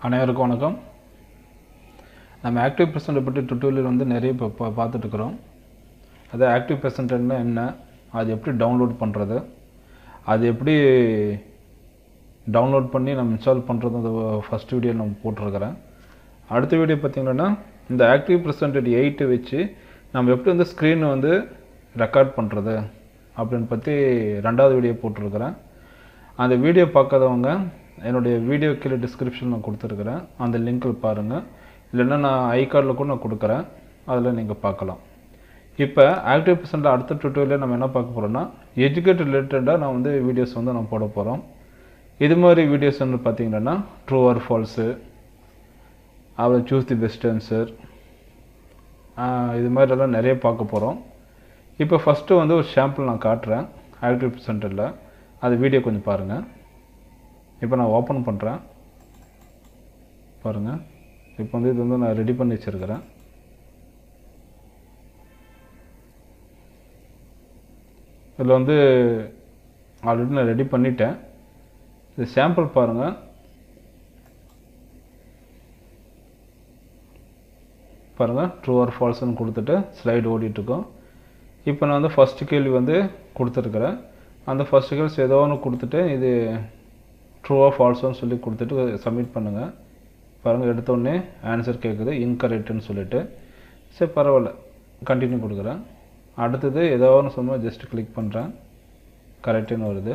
அனைவருக்கும் வணக்கம் நம்ம ஆக்டிவ் பெர்சன்ட்டை பற்றி டுட்டோரியல் வந்து நிறைய இப்போ பா பார்த்துட்ருக்குறோம் அது ஆக்டிவ் பெர்சன்ட்னா என்ன அது எப்படி டவுன்லோட் பண்ணுறது அது எப்படி டவுன்லோட் பண்ணி நம்ம இன்ஸ்டால் பண்ணுறது அந்த ஃபஸ்ட் வீடியோ நம்ம போட்டிருக்கிறேன் அடுத்த வீடியோ பார்த்திங்கன்னா இந்த ஆக்டிவ் பெர்சன்டேஜ் எயிட்டை வச்சு நம்ம எப்படி வந்து ஸ்க்ரீனை வந்து ரெக்கார்ட் பண்ணுறது அப்படின்னு பற்றி ரெண்டாவது வீடியோ போட்டிருக்கிறேன் அந்த வீடியோ பார்க்காதவங்க என்னுடைய வீடியோ கீழே டிஸ்கிரிப்ஷன் நான் கொடுத்துருக்குறேன் அந்த லிங்க்கில் பாருங்கள் இல்லைன்னா நான் ஐ கார்டில் கூட நான் கொடுக்குறேன் அதில் நீங்கள் பார்க்கலாம் இப்போ ஆக்டிவ் பர்சன்ட் அடுத்த டுட்டோரியலில் நம்ம என்ன பார்க்க போகிறோம்னா எஜுகேட் ரிலேட்டடாக நான் வந்து வீடியோஸ் வந்து நான் போட போகிறோம் இது மாதிரி வீடியோஸ் வந்து பார்த்தீங்கன்னா ட்ரூ ஆர் ஃபால்ஸு அப்புறம் சூஸ் தி பெஸ்ட் ஆன்சர் இது மாதிரிலாம் நிறைய பார்க்க போகிறோம் இப்போ ஃபஸ்ட்டு வந்து ஒரு ஷாம்பிள் நான் காட்டுறேன் ஆக்டிவ் சென்டரில் அது வீடியோ கொஞ்சம் பாருங்கள் இப்போ நான் ஓப்பன் பண்ணுறேன் பாருங்கள் இப்போ வந்து இது வந்து நான் ரெடி பண்ணி வச்சுருக்கிறேன் இதில் வந்து ஆல்ரெடி நான் ரெடி பண்ணிட்டேன் இது சாம்பிள் பாருங்கள் பாருங்கள் ட்ரூ ஆர் ஃபால்ஸ்னு கொடுத்துட்டு ஸ்லைடு ஓடிட்டுருக்கோம் இப்போ நான் வந்து ஃபஸ்ட்டு கேள்வி வந்து கொடுத்துருக்குறேன் அந்த ஃபஸ்ட்டு கேள்வி ஏதோ ஒன்று கொடுத்துட்டு இது ட்ரூவாக ஃபால்ஸோன்னு சொல்லி கொடுத்துட்டு சப்மிட் பண்ணுங்கள் பாருங்கள் எடுத்தோடனே ஆன்சர் கேட்குது இன்கரெக்டுன்னு சொல்லிட்டு சரி பரவாயில்ல கண்டினியூ கொடுக்குறேன் அடுத்தது ஏதோ ஒன்று சும்மா ஜஸ்ட் கிளிக் பண்ணுறேன் கரெக்டுன்னு வருது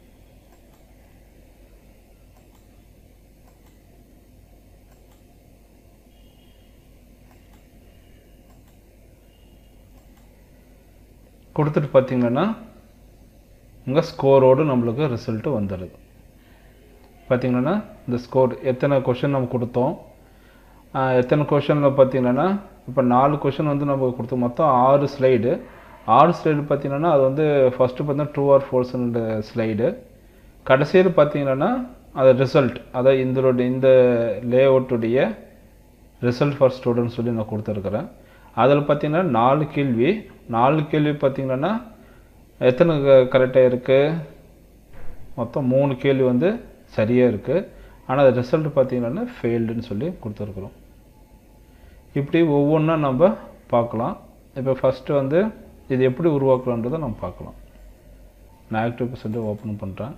கொடுத்துட்டு பார்த்தீங்கன்னா உங்கள் ஸ்கோரோடு நம்மளுக்கு ரிசல்ட்டு வந்துடுது பார்த்திங்கன்னா இந்த ஸ்கோர் எத்தனை கொஷின் நம்ம கொடுத்தோம் எத்தனை கொஷனில் பார்த்தீங்கன்னா இப்போ நாலு கொஷின் வந்து நம்ம கொடுத்தோம் மொத்தம் ஆறு ஸ்லைடு ஆறு ஸ்லைடு பார்த்தீங்கன்னா அது வந்து ஃபஸ்ட்டு பார்த்தீங்கன்னா ட்ரூ ஆர் ஃபோல்ஸ்ன்ற ஸ்லைடு கடைசியில் பார்த்தீங்கன்னா அது ரிசல்ட் அதாவது இதோடைய இந்த லே அவுட்டுடைய ரிசல்ட் ஃபார் ஸ்டூடெண்ட்ஸ் சொல்லி நான் கொடுத்துருக்குறேன் அதில் பார்த்தீங்கன்னா நாலு கேள்வி நாலு கேள்வி பார்த்தீங்கன்னா எத்தனை கரெக்டாக இருக்குது மொத்தம் மூணு கேள்வி வந்து சரியாக இருக்குது ஆனால் அது ரிசல்ட் பார்த்தீங்கன்னா ஃபெயில்டுன்னு சொல்லி கொடுத்துருக்குறோம் இப்படி ஒவ்வொன்றா நம்ம பார்க்கலாம் இப்போ ஃபஸ்ட்டு வந்து இது எப்படி உருவாக்கலான்றதை நம்ம பார்க்கலாம் நான் ஆக்டிவ் பர்சன்ட் ஓப்பன் பண்ணுறேன்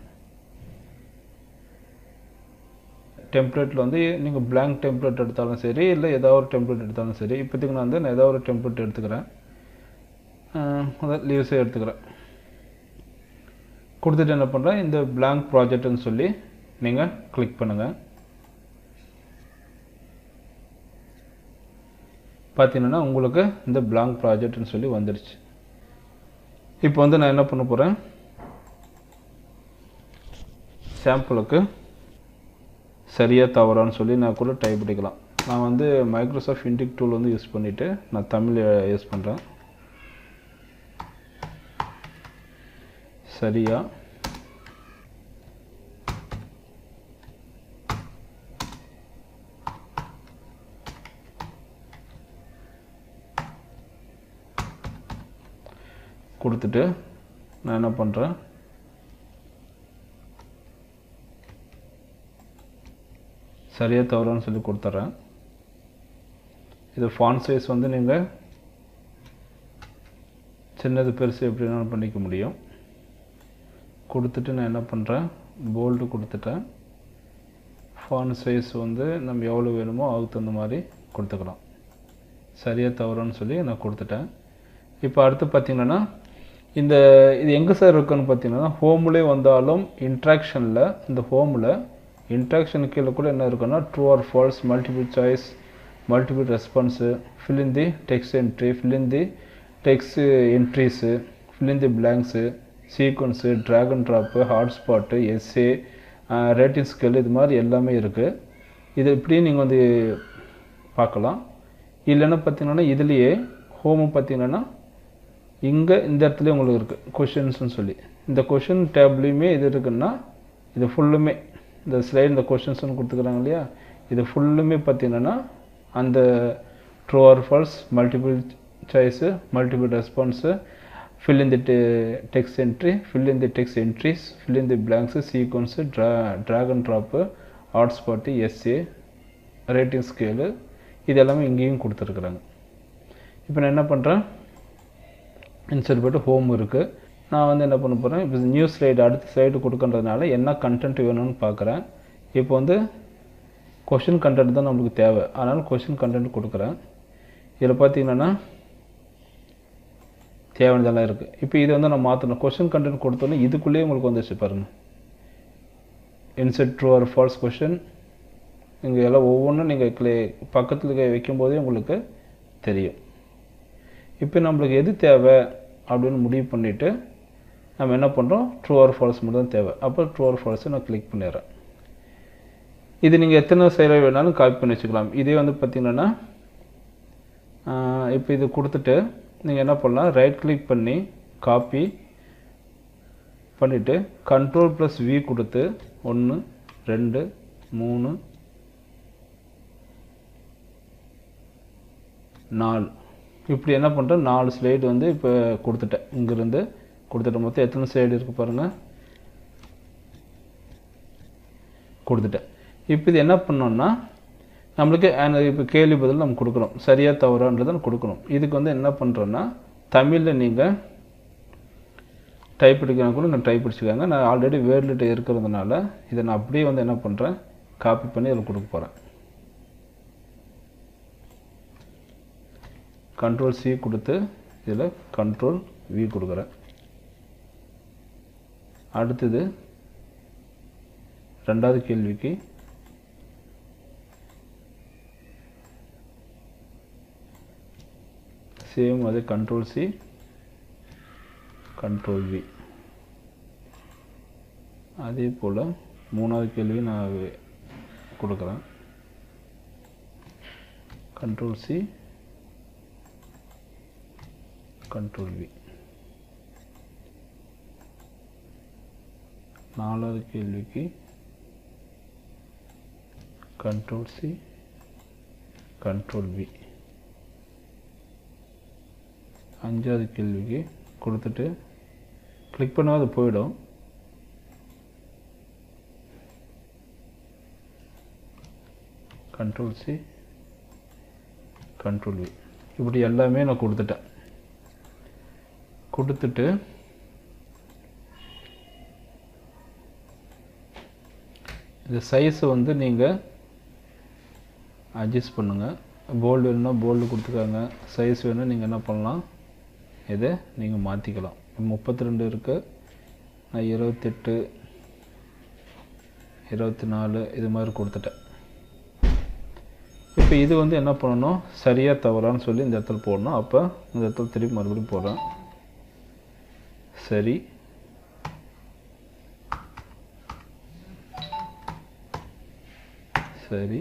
டெம்ப்ளேட்டில் வந்து நீங்கள் பிளாங்க் டெம்ப்ளேட் எடுத்தாலும் சரி இல்லை ஏதாவது ஒரு டெம்ப்ளேட் எடுத்தாலும் சரி இப்போதைக்கு நான் வந்து நான் ஏதாவது ஒரு டெம்ப்ளேட் எடுத்துக்கிறேன் அதான் லீவ்ஸே எடுத்துக்கிறேன் கொடுத்துட்டு என்ன பண்ணுறேன் இந்த பிளாங்க் ப்ராஜெக்ட்னு சொல்லி நீங்கள் கிளிக் பண்ணுங்கள் பார்த்தீங்கன்னா உங்களுக்கு இந்த பிளாங்க் ப்ராஜெக்ட்னு சொல்லி வந்துடுச்சு இப்போ வந்து நான் என்ன பண்ண போகிறேன் சாம்பிளுக்கு சரியாக தவறான்னு சொல்லி நான் கூட டைப் பண்ணிக்கலாம் நான் வந்து மைக்ரோசாஃப்ட் இண்டிக் டூல் வந்து யூஸ் பண்ணிவிட்டு நான் தமிழ் யூஸ் பண்ணுறேன் சரியா கொடுத்துட்டு நான் என்ன பண்ணுறேன் சரியாக தவறான்னு சொல்லி கொடுத்துட்றேன் இது ஃபான் சைஸ் வந்து நீங்கள் சின்னது பெருசு எப்படினாலும் பண்ணிக்க முடியும் கொடுத்துட்டு நான் என்ன பண்ணுறேன் போல்டு கொடுத்துட்டேன் ஃபான் சைஸ் வந்து நம்ம எவ்வளோ வேணுமோ அதுக்கு தகுந்த மாதிரி கொடுத்துக்கலாம் சரியாக தவறுன்னு சொல்லி நான் கொடுத்துட்டேன் இப்போ அடுத்து பார்த்திங்கன்னா இந்த இது எங்கே சார் இருக்குன்னு பார்த்தீங்கன்னா ஹோம்லேயே வந்தாலும் இன்ட்ராக்ஷனில் இந்த ஹோமில் இன்ட்ராக்ஷன் கீழே கூட என்ன இருக்குன்னா true or false multiple choice multiple response fill in the text entry fill in the text entries fill in the blanks sequence drag and drop hotspot essay rating scale இது மாதிரி எல்லாமே இருக்குது இது இப்படி நீங்கள் வந்து பார்க்கலாம் இல்லைன்னா பார்த்தீங்கன்னா இதுலேயே ஹோமு பார்த்தீங்கன்னா இங்கே இந்த இடத்துல உங்களுக்கு இருக்குது கொஷின்ஸ்னு சொல்லி இந்த கொஷின் டேப்லேயுமே இது இருக்குன்னா இது ஃபுல்லுமே இந்த ஸ்லைட் இந்த கொஷின்ஸ்னு கொடுத்துக்கிறாங்க இல்லையா இது ஃபுல்லுமே பார்த்தீங்கன்னா அந்த true or false multiple choice multiple response fill in the te- text entry, fill in the text entries, fill in the blanks, sequence, dra- drag and drop, hotspot, essay, rating scale இது எல்லாமே இங்கேயும் கொடுத்துருக்குறாங்க இப்போ நான் என்ன பண்ணுறேன் insert போய்ட்டு home இருக்குது நான் வந்து என்ன பண்ண போகிறேன் இப்போ நியூ ஸ்லைடு அடுத்த ஸ்லைடு கொடுக்கன்றதுனால என்ன கண்டென்ட் வேணும்னு பார்க்குறேன் இப்போ வந்து கொஷின் கண்டென்ட் தான் நம்மளுக்கு தேவை அதனால் கொஷின் கண்டென்ட் கொடுக்குறேன் இதில் பார்த்தீங்கன்னா தேவையானதெல்லாம் இருக்குது இப்போ இது வந்து நான் மாற்றணும் கொஷின் கண்டென்ட் கொடுத்தோன்னே இதுக்குள்ளேயே உங்களுக்கு வந்துச்சு பாருங்கள் insert true or false question இங்கே எல்லாம் ஒவ்வொன்றும் நீங்கள் கிளே பக்கத்தில் வைக்கும்போதே உங்களுக்கு தெரியும் இப்போ நம்மளுக்கு எது தேவை அப்படின்னு முடிவு பண்ணிவிட்டு நம்ம என்ன பண்ணுறோம் ட்ரூ ஆர் ஃபால்ஸ் மட்டும் தான் தேவை அப்போ ட்ரூ ஆர் ஃபால்ஸை நான் கிளிக் பண்ணிடுறேன் இது நீங்கள் எத்தனை செயலை வேணாலும் காப்பி பண்ணி வச்சுக்கலாம் இதே வந்து பார்த்திங்கன்னா இப்போ இது கொடுத்துட்டு நீங்கள் என்ன பண்ணலாம் ரைட் கிளிக் பண்ணி காப்பி பண்ணிவிட்டு கண்ட்ரோல் ப்ளஸ் வி கொடுத்து ஒன்று ரெண்டு மூணு நாலு இப்படி என்ன பண்ணுறேன் நாலு ஸ்லைடு வந்து இப்போ கொடுத்துட்டேன் இங்கேருந்து கொடுத்துட்டேன் மொத்தம் எத்தனை ஸ்லைடு இருக்குது பாருங்கள் கொடுத்துட்டேன் இப்போ இது என்ன பண்ணோம்னா நம்மளுக்கு இப்போ கேள்வி பதில் நம்ம கொடுக்கணும் சரியாக தவறான்றதை கொடுக்கணும் இதுக்கு வந்து என்ன பண்ணுறோன்னா தமிழில் நீங்கள் டைப் அடிக்கிறா கூட நான் டைப் அடிச்சுக்காங்க நான் ஆல்ரெடி வேர்டில் இருக்கிறதுனால இதை நான் அப்படியே வந்து என்ன பண்ணுறேன் காப்பி பண்ணி அதில் கொடுக்க போகிறேன் கண்ட்ரோல் சி கொடுத்து இதில் கண்ட்ரோல் வி கொடுக்குறேன் அடுத்தது ரெண்டாவது கேள்விக்கு சேம் அதே கண்ட்ரோல் சி கண்ட்ரோல் வி அதே போல் மூணாவது கேள்வி நான் கொடுக்குறேன் கண்ட்ரோல் சி கண்ட்ரோல் வி நாலாவது கேள்விக்கு கண்ட்ரோல் சி கண்ட்ரோல் வி அஞ்சாவது கேள்விக்கு கொடுத்துட்டு கிளிக் பண்ணால் அது போயிடும் கண்ட்ரோல் சி கண்ட்ரோல் வி இப்படி எல்லாமே நான் கொடுத்துட்டேன் கொடுத்துட்டு இந்த சைஸை வந்து நீங்கள் அட்ஜஸ்ட் பண்ணுங்கள் போல்டு வேணும்னா போல்டு கொடுத்துக்காங்க சைஸ் வேணும் நீங்கள் என்ன பண்ணலாம் இதை நீங்கள் மாற்றிக்கலாம் முப்பத்தி ரெண்டு இருக்குது நான் இருபத்தெட்டு இருபத்தி நாலு இது மாதிரி கொடுத்துட்டேன் இப்போ இது வந்து என்ன பண்ணணும் சரியாக தவறான்னு சொல்லி இந்த இடத்துல போடணும் அப்போ இந்த இடத்துல திருப்பி மறுபடியும் போடுறேன் சரி சரி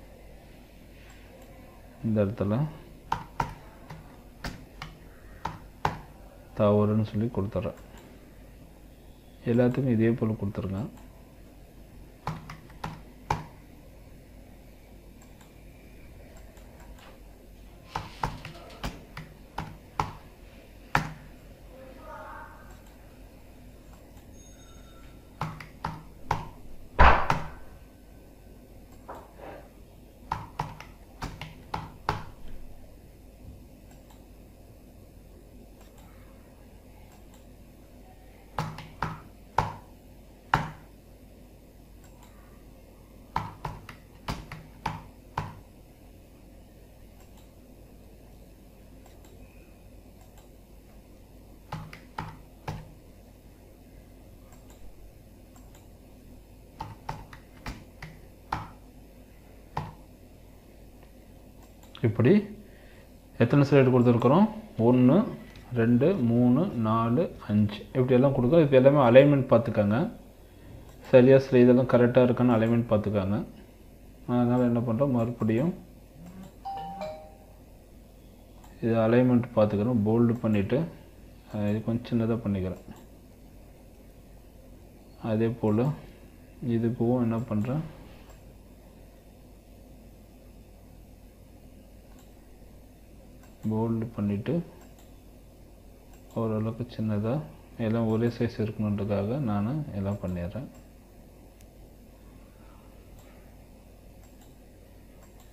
இந்த இடத்துல தவறுன்னு சொல்லி கொடுத்துட்றேன் எல்லாத்துக்கும் இதே போல் கொடுத்துருங்க இப்படி எத்தனை ஸ்லைடு கொடுத்துருக்குறோம் ஒன்று ரெண்டு மூணு நாலு அஞ்சு இப்படி எல்லாம் கொடுக்குறோம் இப்போ எல்லாமே அலைன்மெண்ட் பார்த்துக்கோங்க சரியாக சில இதெல்லாம் கரெக்டாக இருக்கான்னு அலைன்மெண்ட் பார்த்துக்காங்க அதனால் என்ன பண்ணுறோம் மறுபடியும் இது அலைன்மெண்ட் பார்த்துக்கிறோம் போல்டு பண்ணிவிட்டு இது கொஞ்சம் சின்னதாக பண்ணிக்கிறேன் அதே போல் இதுக்கும் என்ன பண்ணுறேன் போல்டு பண்ணிவிட்டு ஓரளவுக்கு சின்னதாக எல்லாம் ஒரே சைஸ் இருக்கணுன்றதுக்காக நான் எல்லாம் பண்ணிடுறேன்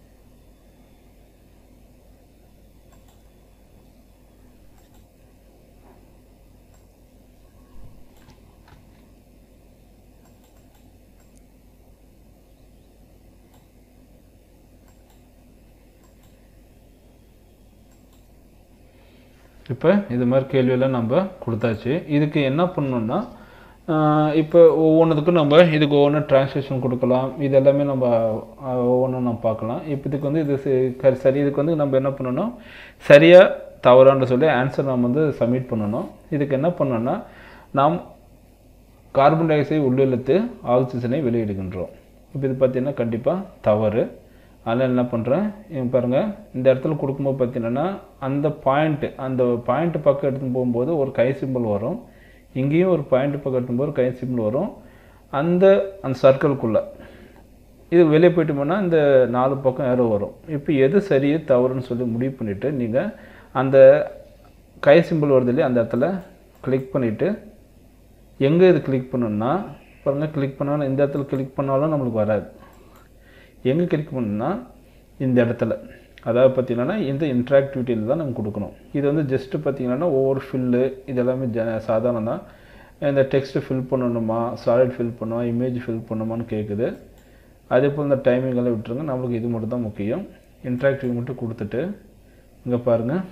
இப்போ இது மாதிரி கேள்வியெல்லாம் நம்ம கொடுத்தாச்சு இதுக்கு என்ன பண்ணணும்னா ஆஹ் இப்போ ஒவ்வொன்றுத்துக்கும் நம்ம இதுக்கு ஒவ்வொன்று டிரான்ஸ்லேஷன் கொடுக்கலாம் இது எல்லாமே நம்ம ஒவ்வொன்றும் நம்ம பார்க்கலாம் இப்போ இதுக்கு வந்து இது சரி- கரி- சரி இதுக்கு வந்து நம்ம என்ன பண்ணணும் சரியாக தவறான்னு சொல்லி ஆன்சர் நம்ம வந்து சப்மிட் பண்ணணும் இதுக்கு என்ன பண்ணணும்னா நாம் கார்பன் டை ஆக்சைடு உள்ளிழுத்து ஆக்சிஜனை வெளியிடுகின்றோம் இப்போ இது பார்த்தீங்கன்னா கண்டிப்பாக தவறு அதனால் என்ன பண்ணுறேன் இங்க பாருங்கள் இந்த இடத்துல கொடுக்கும்போது பார்த்தீங்கன்னா அந்த பாயிண்ட்டு அந்த பாயிண்ட் பக்கம் எடுத்துன்னு போகும்போது ஒரு கை சிம்பிள் வரும் இங்கேயும் ஒரு பாயிண்ட் பக்கம் எடுத்துன்னு போது ஒரு கை சிம்பிள் வரும் அந்த அந்த சர்க்கிள்குள்ளே இது வெளியே போயிட்டு போனால் இந்த நாலு பக்கம் ஏரோ வரும் இப்போ எது சரி தவறுன்னு சொல்லி முடிவு பண்ணிவிட்டு நீங்கள் அந்த கை சிம்பிள் வருது இல்லையா அந்த இடத்துல கிளிக் பண்ணிவிட்டு எங்கே இது கிளிக் பண்ணணும்னா பாருங்கள் கிளிக் பண்ணாலும் இந்த இடத்துல கிளிக் பண்ணாலும் நம்மளுக்கு வராது எங்கே கிளிக் பண்ணணும்னா இந்த இடத்துல அதாவது பார்த்தீங்கன்னா இந்த இன்ட்ராக்டிவிட்டியில் தான் நம்ம கொடுக்கணும் இது வந்து ஜஸ்ட்டு பார்த்தீங்கன்னா ஒவ்வொரு ஃபில்லு இது எல்லாமே ஜ சாதாரணம் தான் இந்த டெக்ஸ்ட்டு ஃபில் பண்ணணுமா சாலிட் ஃபில் பண்ணுமா இமேஜ் ஃபில் பண்ணுமான்னு கேட்குது அதே போல் இந்த டைமிங் எல்லாம் விட்டுருங்க நம்மளுக்கு இது மட்டும் தான் முக்கியம் இன்ட்ராக்டிவ் மட்டும் கொடுத்துட்டு இங்கே பாருங்கள்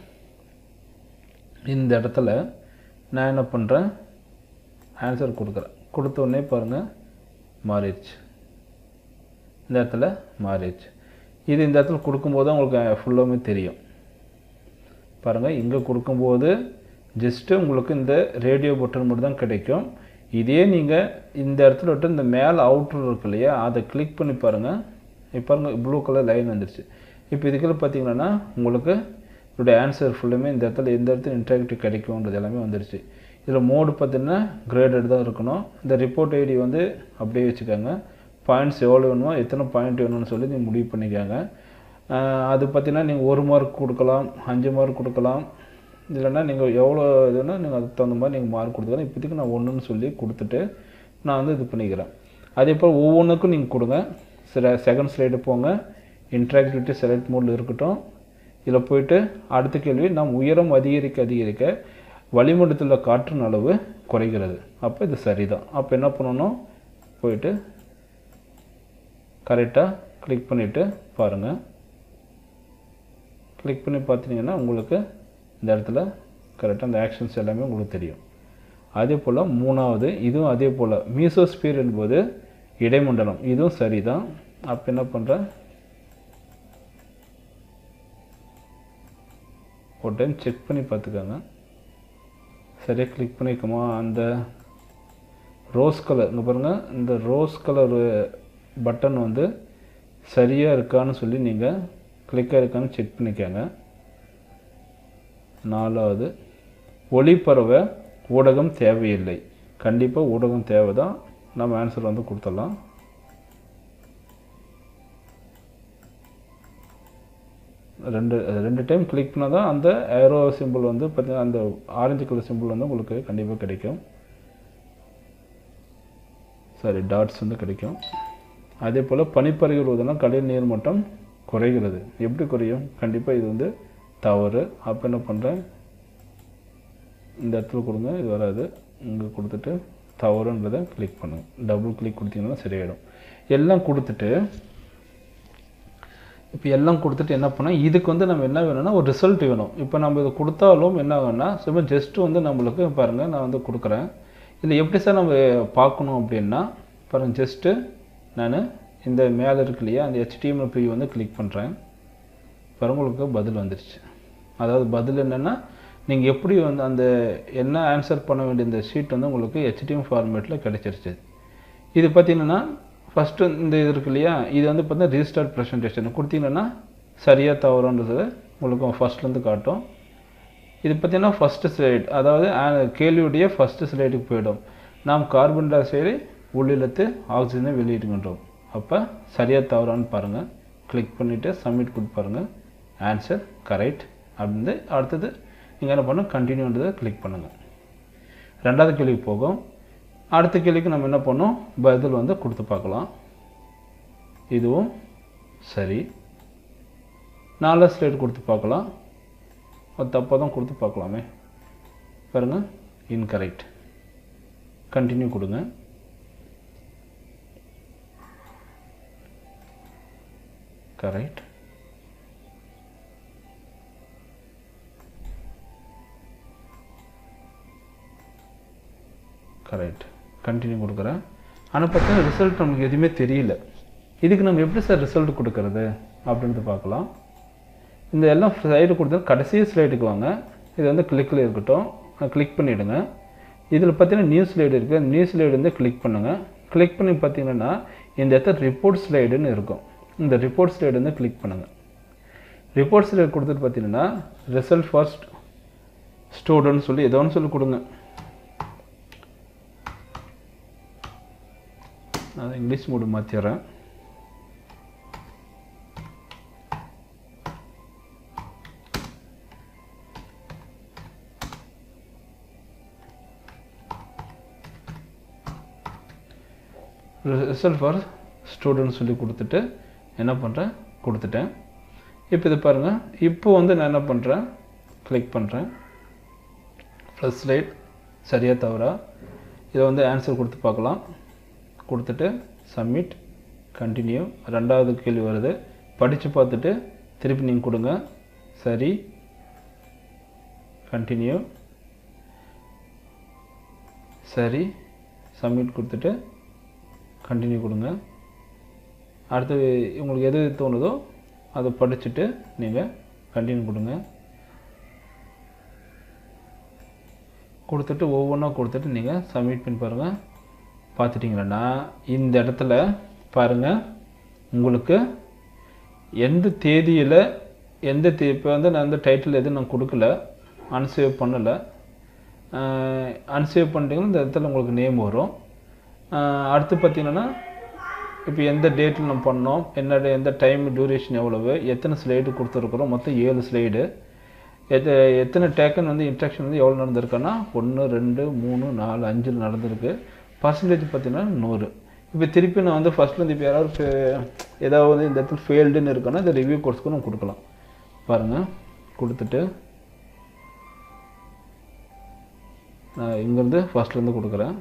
இந்த இடத்துல நான் என்ன பண்ணுறேன் ஆன்சர் கொடுக்குறேன் கொடுத்த உடனே பாருங்கள் மாறிடுச்சு இந்த இடத்துல மாறிடுச்சு இது இந்த இடத்துல கொடுக்கும்போது தான் உங்களுக்கு ஃபுல்லாமே தெரியும் பாருங்கள் இங்கே கொடுக்கும்போது ஜஸ்ட்டு உங்களுக்கு இந்த ரேடியோ பட்டன் மட்டும் தான் கிடைக்கும் இதே நீங்கள் இந்த இடத்துல விட்டு இந்த மேலே அவுட்ரு இருக்கு இல்லையா அதை கிளிக் பண்ணி பாருங்கள் இப்போ பாருங்கள் ப்ளூ கலர் லைன் வந்துருச்சு இப்போ இதுக்குள்ள பார்த்தீங்கன்னா உங்களுக்கு இதோடைய ஆன்சர் ஃபுல்லுமே இந்த இடத்துல எந்த இடத்துல இன்ட்ராக்டிவ் கிடைக்கும்ன்றது எல்லாமே வந்துருச்சு இதில் மோடு பார்த்தீங்கன்னா கிரேடட் தான் இருக்கணும் இந்த ரிப்போர்ட் ஐடி வந்து அப்படியே வச்சுக்கோங்க பாயிண்ட்ஸ் எவ்வளோ வேணுமோ எத்தனை பாயிண்ட் வேணும்னு சொல்லி நீங்கள் முடிவு பண்ணிக்கோங்க ஆஹ் அது பார்த்தீங்கன்னா நீங்கள் ஒரு மார்க் கொடுக்கலாம் அஞ்சு மார்க் கொடுக்கலாம் இல்லைன்னா நீங்கள் எவ்வளோ இதுன்னா நீங்கள் அதுக்கு தகுந்த மாதிரி நீங்கள் மார்க் கொடுத்துக்கலாம் இப்போதைக்கு நான் ஒன்றுன்னு சொல்லி கொடுத்துட்டு நான் வந்து இது பண்ணிக்கிறேன் அதே போல் ஒவ்வொன்றுக்கும் நீங்கள் கொடுங்க சில செகண்ட் ஸ்லைடு போங்க இன்ட்ராக்டிவிட்டி செலக்ட் மோடில் இருக்கட்டும் இதில் போயிட்டு அடுத்த கேள்வி நாம் உயரம் அதிகரிக்க அதிகரிக்க வளிமண்டலத்தில் காற்றின் அளவு குறைகிறது அப்போ இது சரிதான் அப்போ என்ன பண்ணணும் போயிட்டு கரெக்டாக கிளிக் பண்ணிவிட்டு பாருங்கள் கிளிக் பண்ணி பார்த்தீங்கன்னா உங்களுக்கு இந்த இடத்துல கரெக்டாக அந்த ஆக்ஷன்ஸ் எல்லாமே உங்களுக்கு தெரியும் அதே போல் மூணாவது இதுவும் அதே போல் மீசோஸ்பியர் என்பது இடைமண்டலம் இதுவும் சரிதான் அப்போ என்ன பண்ணுறேன் ஒரு டைம் செக் பண்ணி பார்த்துக்கோங்க சரியாக கிளிக் பண்ணிக்கோமா அந்த ரோஸ் கலர் இங்கே பாருங்கள் இந்த ரோஸ் கலர் பட்டன் வந்து சரியாக இருக்கான்னு சொல்லி நீங்கள் கிளிக்காக இருக்கான்னு செக் பண்ணிக்கோங்க நாலாவது ஒளிபரவ ஊடகம் தேவையில்லை கண்டிப்பாக ஊடகம் தேவை தான் நம்ம ஆன்சர் வந்து கொடுத்துடலாம் ரெண்டு ரெண்டு டைம் கிளிக் பண்ணால் தான் அந்த ஏரோ சிம்பிள் வந்து பார்த்தீங்கன்னா அந்த ஆரஞ்சு கலர் சிம்பிள் வந்து உங்களுக்கு கண்டிப்பாக கிடைக்கும் சாரி டாட்ஸ் வந்து கிடைக்கும் அதே போல் பனிப்பறைகள் ஊதினா கடல் நீர் மட்டம் குறைகிறது எப்படி குறையும் கண்டிப்பாக இது வந்து தவறு அப்போ என்ன பண்ணுறேன் இந்த இடத்துல கொடுங்க இது வராது இங்கே கொடுத்துட்டு தவறுன்றதை கிளிக் பண்ணுங்க டபுள் கிளிக் கொடுத்தீங்கன்னா சரியாயிடும் எல்லாம் கொடுத்துட்டு இப்போ எல்லாம் கொடுத்துட்டு என்ன பண்ணால் இதுக்கு வந்து நம்ம என்ன வேணும்னா ஒரு ரிசல்ட் வேணும் இப்போ நம்ம இது கொடுத்தாலும் என்ன வேணும்னா சும்மா ஜஸ்ட்டு வந்து நம்மளுக்கு பாருங்கள் நான் வந்து கொடுக்குறேன் இதில் எப்படி சார் நம்ம பார்க்கணும் அப்படின்னா பாருங்கள் ஜஸ்ட்டு நான் இந்த மேலே இருக்கு இல்லையா அந்த HTML ப்ரீ வந்து கிளிக் பண்ணுறேன் பாருங்க உங்களுக்கு பதில் வந்துருச்சு அதாவது பதில் என்னென்னா நீங்கள் எப்படி வந்து அந்த என்ன ஆன்சர் பண்ண வேண்டிய இந்த ஷீட் வந்து உங்களுக்கு HTML ஃபார்மேட்டில் கிடைச்சிருச்சு இது பார்த்தீங்கன்னா ஃபஸ்ட்டு இந்த இது இருக்கு இல்லையா இது வந்து பார்த்தீங்கன்னா ரிஜிஸ்டர்ட் ப்ரெசன்டேஷன் கொடுத்தீங்கன்னா சரியாக தவறுன்றது உங்களுக்கு ஃபஸ்ட்லேருந்து காட்டும் இது பார்த்தீங்கன்னா ஃபஸ்ட்டு ஸ்லைடு அதாவது ஆ- கேள்வியுடைய ஃபஸ்ட்டு ஸ்லைடுக்கு போயிடும் நாம் கார்பன் டை ஆக்சைடு உள்ளிழுத்து ஆக்சிஜனை வெளியிடுகின்றோம் அப்போ சரியாக தவறான்னு பாருங்கள் கிளிக் பண்ணிவிட்டு சப்மிட் கொடுத்து பாருங்கள் ஆன்சர் கரெக்ட் அப்படின்னு அடுத்தது நீங்கள் என்ன பண்ணணும் கண்டினியூன்றதை கிளிக் பண்ணுங்கள் ரெண்டாவது கேள்விக்கு போகும் அடுத்த கேள்விக்கு நம்ம என்ன பண்ணோம் பதில் வந்து கொடுத்து பார்க்கலாம் இதுவும் சரி நாலாவது ஸ்லைடு கொடுத்து பார்க்கலாம் அது தப்பாக தான் கொடுத்து பார்க்கலாமே பாருங்க இன்கரெக்ட் கண்டினியூ கொடுங்க கரெக்ட் கரெக்ட் கண்டினியூ கொடுக்குறேன் ஆனால் பார்த்தீங்கன்னா ரிசல்ட் நமக்கு எதுவுமே தெரியல இதுக்கு நம்ம எப்படி சார் ரிசல்ட் கொடுக்கறது அப்படின்றது பார்க்கலாம் இந்த எல்லாம் ஸ்லைடு கொடுத்தா கடைசி ஸ்லைடுக்கு வாங்க இது வந்து கிளிக்கில் இருக்கட்டும் கிளிக் பண்ணிவிடுங்க இதில் பார்த்தீங்கன்னா நியூ ஸ்லைடு இருக்குது நியூ ஸ்லைடு வந்து கிளிக் பண்ணுங்கள் கிளிக் பண்ணி பார்த்தீங்கன்னா இந்த இடத்துல ரிப்போர்ட் ஸ்லைடுன்னு இருக்கும் இந்த ரிப்போர்ட் ஸ்லைடு வந்து கிளிக் பண்ணுங்கள் ரிப்போர்ட் ஸ்லைடு கொடுத்துட்டு பார்த்தீங்கன்னா ரிசல்ட் ஃபர்ஸ்ட் ஸ்டூடெண்ட் சொல்லி ஏதோ ஒன்று சொல்லி கொடுங்க நான் இங்கிலீஷ் மூடு மாற்றிடுறேன் ரிசல்ட் ஃபார் ஸ்டூடெண்ட் சொல்லி கொடுத்துட்டு என்ன பண்ணுறேன் கொடுத்துட்டேன் இப்போ இது பாருங்கள் இப்போ வந்து நான் என்ன பண்ணுறேன் கிளிக் பண்ணுறேன் ப்ளஸ் ஸ்லைட் சரியாக தவறா இதை வந்து ஆன்சர் கொடுத்து பார்க்கலாம் கொடுத்துட்டு சப்மிட் கண்டினியூ ரெண்டாவது கேள்வி வருது படித்து பார்த்துட்டு திருப்பி நீங்கள் கொடுங்க சரி கண்டினியூ சரி சப்மிட் கொடுத்துட்டு கண்டினியூ கொடுங்க அடுத்து உங்களுக்கு எது தோணுதோ அதை படிச்சுட்டு நீங்கள் கண்டினியூ கொடுங்க கொடுத்துட்டு ஒவ்வொன்றா கொடுத்துட்டு நீங்கள் சப்மிட் பண்ணி பாருங்கள் பார்த்துட்டிங்களா இந்த இடத்துல பாருங்கள் உங்களுக்கு எந்த தேதியில் எந்த தே இப்போ வந்து நான் வந்து டைட்டில் எதுவும் நான் கொடுக்கல அன்சேவ் பண்ணலை அன்சேவ் பண்ணிட்டீங்கன்னா இந்த இடத்துல உங்களுக்கு நேம் வரும் ஆஹ் அடுத்து பார்த்தீங்கன்னா இப்போ எந்த டேட்டில் நம்ம பண்ணோம் என்ன எந்த டைம் டியூரேஷன் எவ்வளவு எத்தனை ஸ்லைடு கொடுத்துருக்குறோம் மொத்தம் ஏழு ஸ்லைடு எத்த எத்தனை டேக்கன் வந்து இன்ட்ராக்ஷன் வந்து எவ்வளோ நடந்திருக்குன்னா ஒன்று ரெண்டு மூணு நாலு அஞ்சில் நடந்திருக்கு பர்சன்டேஜ் பார்த்தீங்கன்னா நூறு இப்போ திருப்பி நான் வந்து ஃபஸ்ட்லேருந்து இப்போ யாராவது ஃபே- ஏதாவது வந்து இந்த இடத்துல ஃபெயில்டுன்னு இருக்குன்னா இந்த ரிவ்யூ கோர்ஸ்க்கு நம்ம கொடுக்கலாம் பாருங்கள் கொடுத்துட்டு நான் இங்கேருந்து ஃபஸ்ட்லேருந்து கொடுக்குறேன்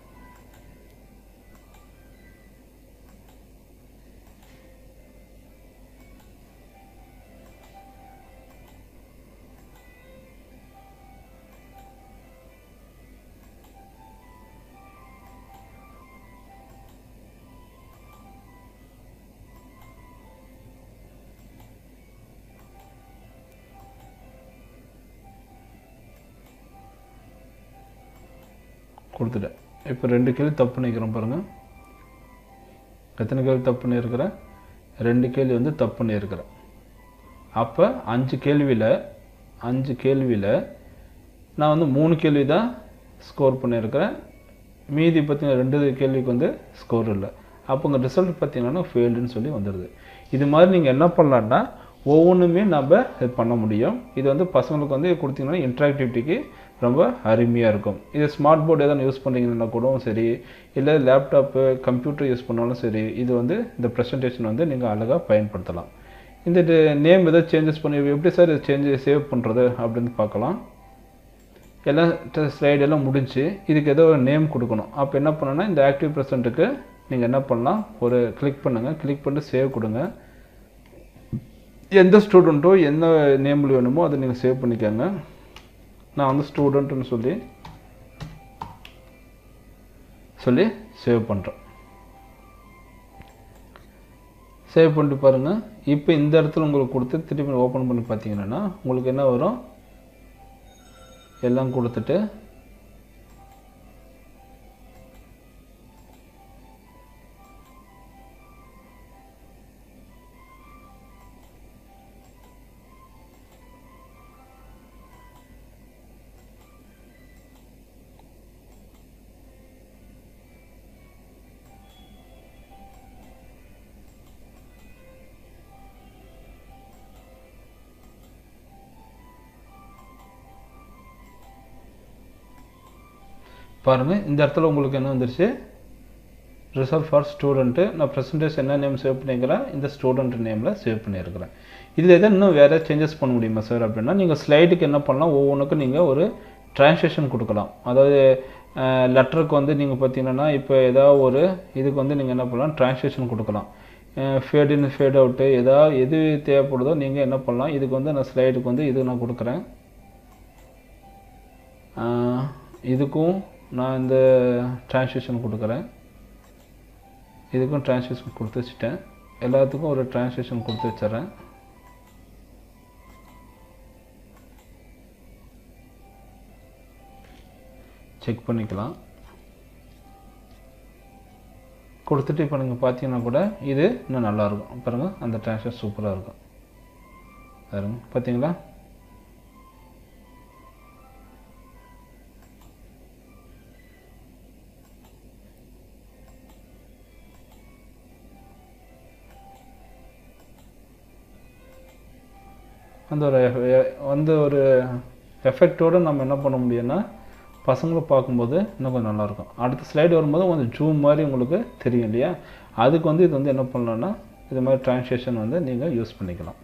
கொடுத்துட்டேன் இப்போ ரெண்டு கேள்வி தப்பு பண்ணிக்கிறேன் பாருங்கள் எத்தனை கேள்வி தப்பு பண்ணியிருக்கிறேன் ரெண்டு கேள்வி வந்து தப்பு பண்ணியிருக்கிறேன் அப்போ அஞ்சு கேள்வியில் அஞ்சு கேள்வியில் நான் வந்து மூணு கேள்வி தான் ஸ்கோர் பண்ணியிருக்கிறேன் மீதி பார்த்தீங்கன்னா ரெண்டு கேள்விக்கு வந்து ஸ்கோர் இல்லை அப்போ உங்கள் ரிசல்ட் பார்த்தீங்கன்னா ஃபெயில்டுன்னு சொல்லி வந்துடுது இது மாதிரி நீங்கள் என்ன பண்ணலான்னா ஒவ்வொன்றுமே நம்ம இது பண்ண முடியும் இது வந்து பசங்களுக்கு வந்து கொடுத்தீங்கன்னா இன்ட்ராக்டிவிட்டிக்கு ரொம்ப அருமையாக இருக்கும் இது ஸ்மார்ட் போர்டு எதாவது யூஸ் பண்ணுறீங்கன்னா கூட சரி இல்லை லேப்டாப்பு கம்ப்யூட்டர் யூஸ் பண்ணாலும் சரி இது வந்து இந்த ப்ரெசன்டேஷன் வந்து நீங்கள் அழகாக பயன்படுத்தலாம் இந்த நேம் எதாவது சேஞ்சஸ் பண்ணி எப்படி சார் இது சேஞ்ச் சேவ் பண்ணுறது அப்படின்னு பார்க்கலாம் எல்லாம் ஸ்லைடு எல்லாம் முடிஞ்சு இதுக்கு ஏதோ ஒரு நேம் கொடுக்கணும் அப்போ என்ன பண்ணணும்னா இந்த ஆக்டிவ் ப்ரெசண்ட்டுக்கு நீங்கள் என்ன பண்ணலாம் ஒரு கிளிக் பண்ணுங்கள் கிளிக் பண்ணிட்டு சேவ் கொடுங்க எந்த ஸ்டூடெண்ட்டோ என்ன நேமில் வேணுமோ அதை நீங்கள் சேவ் பண்ணிக்கோங்க நான் வந்து ஸ்டூடெண்ட்டுன்னு சொல்லி சொல்லி சேவ் பண்ணுறேன் சேவ் பண்ணிட்டு பாருங்கள் இப்போ இந்த இடத்துல உங்களுக்கு கொடுத்து திருப்பி ஓப்பன் பண்ணி பார்த்தீங்கன்னா உங்களுக்கு என்ன வரும் எல்லாம் கொடுத்துட்டு பாருங்கள் இந்த இடத்துல உங்களுக்கு என்ன வந்துருச்சு ரிசல்ட் ஃபார் ஸ்டூடெண்ட்டு நான் ப்ரெசன்டேஜ் என்ன நேம் சேவ் பண்ணிக்கிறேன் இந்த ஸ்டூடெண்ட் நேமில் சேவ் பண்ணியிருக்கிறேன் இதில் எதாவது இன்னும் வேறு சேஞ்சஸ் பண்ண முடியுமா சார் அப்படின்னா நீங்கள் ஸ்லைடுக்கு என்ன பண்ணலாம் ஒவ்வொன்றுக்கும் நீங்கள் ஒரு ட்ரான்ஸ்லேஷன் கொடுக்கலாம் அதாவது லெட்டருக்கு வந்து நீங்கள் பார்த்தீங்கன்னா இப்போ ஏதாவது ஒரு இதுக்கு வந்து நீங்கள் என்ன பண்ணலாம் ட்ரான்ஸ்லேஷன் கொடுக்கலாம் ஃபேட் இன் ஃபேட் அவுட்டு ஏதாவது எது தேவைப்படுதோ நீங்கள் என்ன பண்ணலாம் இதுக்கு வந்து நான் ஸ்லைடுக்கு வந்து இது நான் கொடுக்குறேன் ஆஹ் இதுக்கும் நான் இந்த டிரான்ஸ்லேஷன் கொடுக்குறேன் இதுக்கும் டிரான்ஸ்லேஷன் கொடுத்து வச்சுட்டேன் எல்லாத்துக்கும் ஒரு டிரான்ஸ்லேஷன் கொடுத்து வச்சிட்றேன் செக் பண்ணிக்கலாம் கொடுத்துட்டு இப்போ நீங்கள் பார்த்தீங்கன்னா கூட இது இன்னும் நல்லாயிருக்கும் பாருங்கள் அந்த டிரான்ஸ்லேஷன் சூப்பராக இருக்கும் பாருங்க பார்த்தீங்களா அந்த ஒரு எ- அந்த ஒரு எஃபெக்டோடு நம்ம என்ன பண்ண முடியும்னா பசங்களை பார்க்கும்போது இன்னும் கொஞ்சம் நல்லாயிருக்கும் அடுத்த ஸ்லைடு வரும்போது கொஞ்சம் ஜூம் மாதிரி உங்களுக்கு தெரியும் இல்லையா அதுக்கு வந்து இது வந்து என்ன பண்ணலாம்னா இது மாதிரி டிரான்ஸ்லேஷன் வந்து நீங்கள் யூஸ் பண்ணிக்கலாம்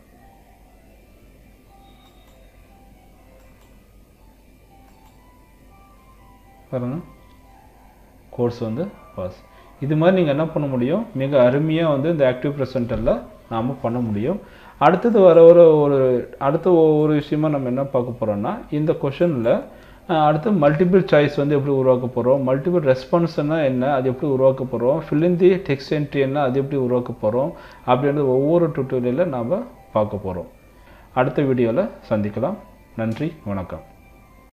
பாருங்க கோர்ஸ் வந்து பாஸ் இது மாதிரி நீங்கள் என்ன பண்ண முடியும் மிக அருமையாக வந்து இந்த ஆக்டிவ் ப்ரெசென்டரில் நாம் பண்ண முடியும் அடுத்தது வர ஒரு ஒரு அடுத்த ஒரு விஷயமா நம்ம என்ன பார்க்க போகிறோம்னா இந்த கொஷனில் அடுத்து மல்டிபிள் சாய்ஸ் வந்து எப்படி உருவாக்க போகிறோம் மல்டிபிள் ரெஸ்பான்ஸ்னா என்ன அது எப்படி உருவாக்க போகிறோம் ஃபில்லிங் தி டெக்ஸ்ட் என்ட்ரி என்ன அது எப்படி உருவாக்க போகிறோம் அப்படின்றது ஒவ்வொரு டுட்டோரியலில் நாம் பார்க்க போகிறோம் அடுத்த வீடியோவில் சந்திக்கலாம் நன்றி வணக்கம்